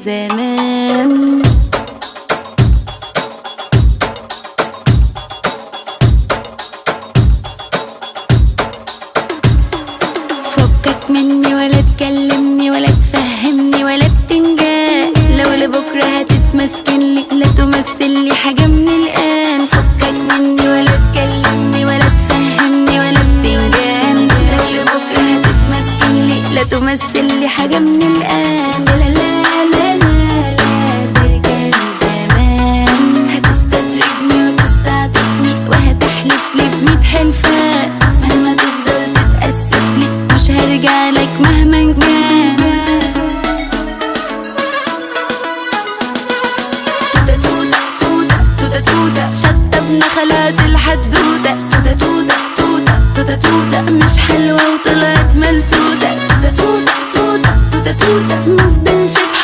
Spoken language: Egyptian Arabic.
زمان فكك مني ولا تكلمني ولا تفهمني ولا بتنجان لو لبكرة هتتمسكن لي لا تمثل لي حاجة من الآن فكك مني ولا تكلمني ولا تفهمني ولا بتنجان لو لبكرة هتتمسكن لي لا تمثل لي حاجة من الآن لا لا لا لا لا لا ده كان زمان هتستدرجني وتستعطفني وهتحلف لي بميت حلفان مهما تفضل تتأسف لي مش هرجع لك مهما كان توتة توتة توتة توتة توتة شطبنا خلاص الحدودة توتة توتة توتة توتة توتة مش حلوة وطلعت ملتوتة توتة توتة توتة توتة توتة مفضلش في